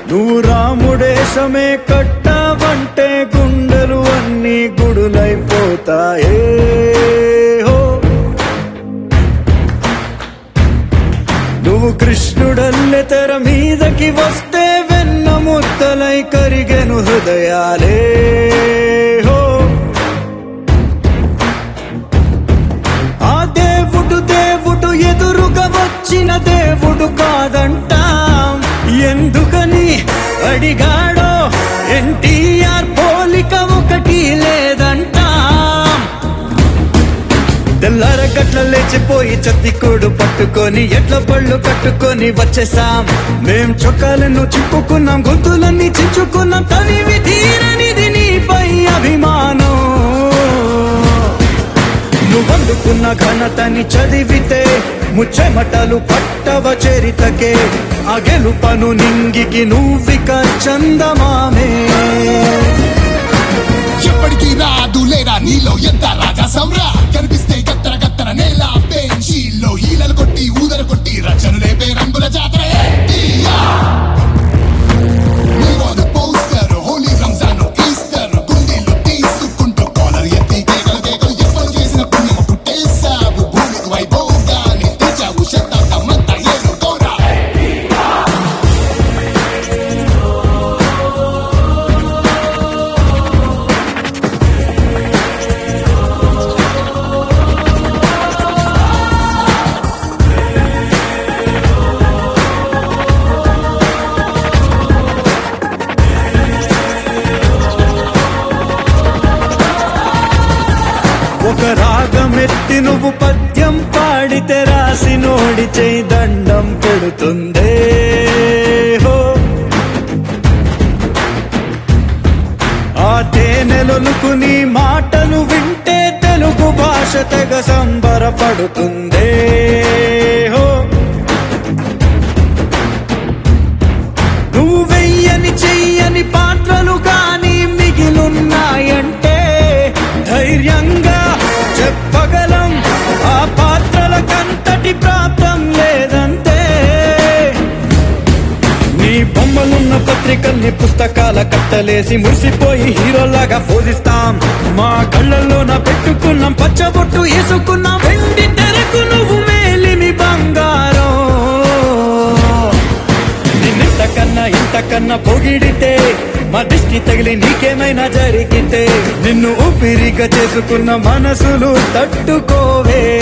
నువ్వు రాముడేశమే కట్టావంటే గుండెలు అన్ని గుడులైపోతాయే హో నువ్వు కృష్ణుడల్లె తెర మీదకి వస్తే వెన్న ముద్దలై కరిగెను హృదయాలే హో ఆ దేవుడు దేవుడు ఎదురుగా వచ్చిన దేవుడు కాదంటాం ఎందుకని అడిగాడో ఎన్టీఆర్ పోలిక ఒకటి లేదంటాం తెల్లార గట్ల లేచిపోయి చత్తికోడు పట్టుకొని ఎట్ల పళ్ళు కట్టుకొని వచ్చేసాం మేం చొక్కాలను చిప్పుకున్నాం గొంతులన్నీ చించుకున్నాం తనివి తీరనిది నీపై అభిమానం నువ్వందుకున్న ఘనతని చదివితే ముచ్చెమటలు పట్టవ చరితకే ఆ గెలుపను నింగికి నువ్విక చందమామే ఎప్పటికీ రాదు లేరా నీలో ఎంత రాజా సౌరా కనిపిస్తే గత్తర గత్తర నేల బెంచీల్లో హీలలు కొట్టి ఊదర కొట్టి రచనలు లేపే రంగుల జాతర పోస్టర్ హోలీ రంజాన్ ఈస్టర్ గుండీలు తీసుకుంటూ కాలర్ ఎత్తి కేకలు కేకలు ఎప్పలు చేసిన పుణ్యము పుట్టేశావు భూమికి వైభోగాన్ని తెచ్చావు శతాబ్దమంతా ఏడు కోరా ఒక రాగమెత్తి నువ్వు పద్యం పాడితే రాసి నోడి చేయి దండం పెడుతుందే హో ఆ తేనెలొలుకు నీ మాటలు వింటే తెలుగు భాష తెగ సంబరపడుతుందే హో నువ్వు వెయ్యని చెయ్యని పాత్రలు కానీ మిగిలున్నాయంటే ధైర్యంగా చెప్పగలం ఆ పాత్రల కంతటి ప్రాప్తం లేదంతే నీ బొమ్మలున్న పత్రికల్ని పుస్తకాల కట్టలేసి మురిసిపోయి హీరోలాగా పోజిస్తాం మా కళ్ళల్లోన పెట్టుకున్నాం పచ్చబొట్టు వేసుకున్నాం వెండి తెరకు నువ్వు మేలిమి బంగారం నిన్నింతకన్నా ఇంతకన్నా పొగిడితే మా దిష్టి తగిలి నీకేమైనా జరిగితే నిన్ను ఊపిరిగా చేసుకున్న మనసులు తట్టుకోవే